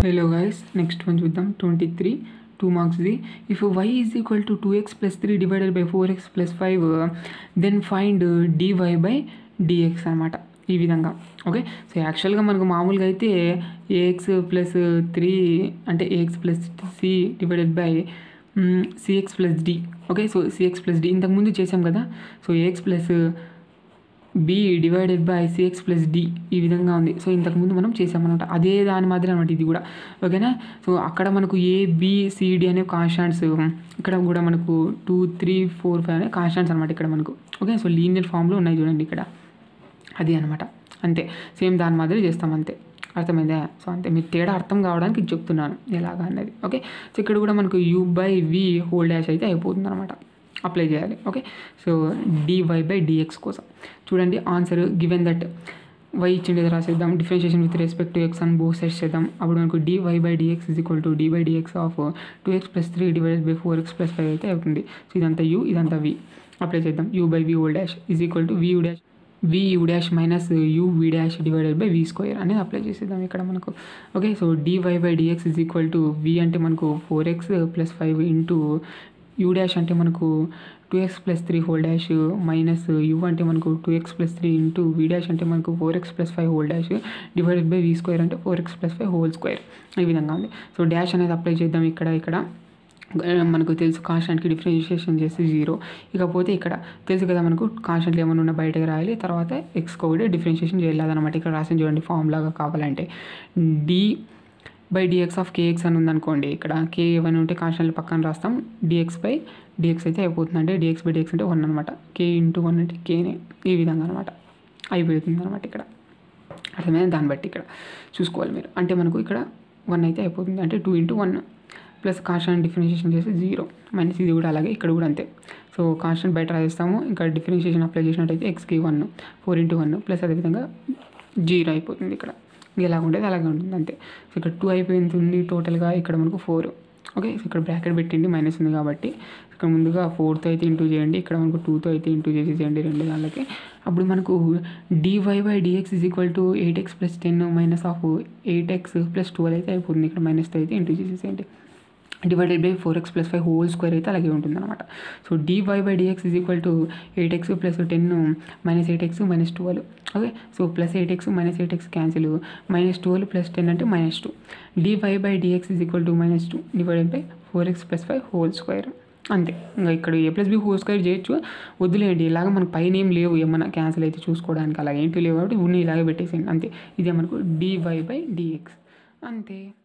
hello guys next one చూద్దాం twenty three two మార్క్స్ది if y is equal to two x plus three divided by four x plus five then find dy by dx అనమాట ఈ విధంగా okay so యాక్చువల్గా మనకు మామూలుగా అయితే ax plus three అంటే ax plus c divided by cx plus d okay so cx plus d ఇంతకుముందు చేసాం కదా so ax plus b divided by cx plus d ఈ విధంగా ఉంది సో ఇంతకుముందు మనం చేసామన్నమాట అదే దాని మాదిరి అనమాట ఇది కూడా ఓకేనా సో అక్కడ మనకు ఏ బి సిడి అనే కాన్స్టాంట్స్ ఇక్కడ కూడా మనకు టూ త్రీ ఫోర్ ఫైవ్ అనే కాన్స్టాంట్స్ అనమాట ఇక్కడ మనకు ఓకే సో లీనియర్ ఫామ్లో ఉన్నాయి చూడండి ఇక్కడ అది అనమాట అంతే సేమ్ దాని మాదిరి చేస్తాం అంతే అర్థమైందా సో అంతే మీరు తేడా అర్థం కావడానికి ఇది చెప్తున్నాను ఎలాగా అన్నది ఓకే సో ఇక్కడ కూడా మనకు u by v whole dash అయితే అయిపోతుంది అనమాట అప్లై చేయాలి okay so dy by dx కోసం చూడండి ఆన్సర్ గివెన్ దట్ వై ఇచ్చిండేది రాసేద్దాం differentiation with respect to x అని బో సెట్ చేద్దాం అప్పుడు మనకు dy by dx is equal to d by dx of two x plus three divided by four x plus five అయితే అవుతుంది సో ఇదంతా యూ ఇదంతా వి అప్లై చేద్దాం u by we whole dash is equal to v u dash v u dash minus u v dash divided by v square అనేది apply చేసేద్దాం ఇక్కడ మనకు okay so dy by dx is equal to v అంటే మనకు four x plus five into u dash అంటే మనకు two x plus three whole dash minus u అంటే మనకు two x plus three into v dash అంటే మనకు four x plus five whole dash divided by v square అంటే four x plus five whole square ఈ విధంగా ఉంది so dash అనేది apply చేద్దాం ఇక్కడ ఇక్కడ మనకు తెలుసు కాన్స్టెంట్కి డిఫరెన్షియేషన్ చేసి జీరో ఇకపోతే ఇక్కడ తెలుసు కదా మనకు కాన్స్టెంట్లు ఏమైనా ఉన్న బయటకు రాయాలి తర్వాత ఎక్స్ కూడా డిఫరెన్షియేషన్ చేయాలన్నమాట ఇక్కడ రాసిన చూడండి ఫామ్ లాగా కావాలంటే d by dx of kx అని ఉందనుకోండి ఇక్కడ కే ఏమైనా ఉంటే కాన్స్టెంట్లు పక్కన రాస్తాం డిఎక్స్ బై డిఎక్స్ అయితే అయిపోతుంది అంటే డిఎక్స్ బై డిఎక్స్ అంటే వన్ అనమాట కే ఇంటూ వన్ అంటే కేనే ఈ విధంగా అనమాట అయిపోతుంది అనమాట ఇక్కడ అర్థమైంది దాన్ని బట్టి ఇక్కడ చూసుకోవాలి మీరు అంటే మనకు ఇక్కడ వన్ అయితే అయిపోతుంది అంటే two into one plus constant differentiation చేసి జీరో మైనస్ ఇది కూడా అలాగే ఇక్కడ కూడా అంతే సో కాన్స్టెంట్ బయట రాస్తాము ఇంకా డిఫరెన్షియేషన్ అప్లై చేసినట్టయితే ఎక్స్కి one four into one plus అదేవిధంగా జీరో అయిపోతుంది ఇక్కడ ఎలా ఉండేది అలాగే ఉంటుంది అంతే సో ఇక్కడ టూ అయిపోయింది టోటల్గా ఇక్కడ మనకు ఫోర్ ఓకే సో ఇక్కడ బ్రాకెట్ పెట్టింది మైనస్ ఉంది కాబట్టి ఇక్కడ ముందుగా ఫోర్తో అయితే ఇంటూ చేయండి ఇక్కడ మనకు టూతో అయితే ఇంటూ చేసి చేయండి రెండు దానిలకి అప్పుడు మనకు dy by dx is equal to eight x plus ten minus of eight x plus twelve అయితే అయిపోతుంది ఇక్కడ మైనస్తో అయితే ఇంటూ చేసేసేయండి divided by four x plus five whole square అయితే అలాగే ఉంటుంది అనమాట so dy by dx is equal to eight x plus ten minus eight x minus twelve okay so plus eight x minus eight x cancel minus twelve plus ten అంటే minus two dy by dx is equal to minus two divided by four x plus five whole square అంతే ఇంకా ఇక్కడ a plus b whole square చేయొచ్చు వదిలేయండి ఇలాగ మనకు పైన ఏం లేవు ఏమన్నా క్యాన్సిల్ అయితే చూసుకోవడానికి అలా ఏంటి లేవు కాబట్టి ఉన్ని ఇలాగే పెట్టేసేయండి అంతే ఇదే మనకు డివై బై డిఎక్స్ అంతే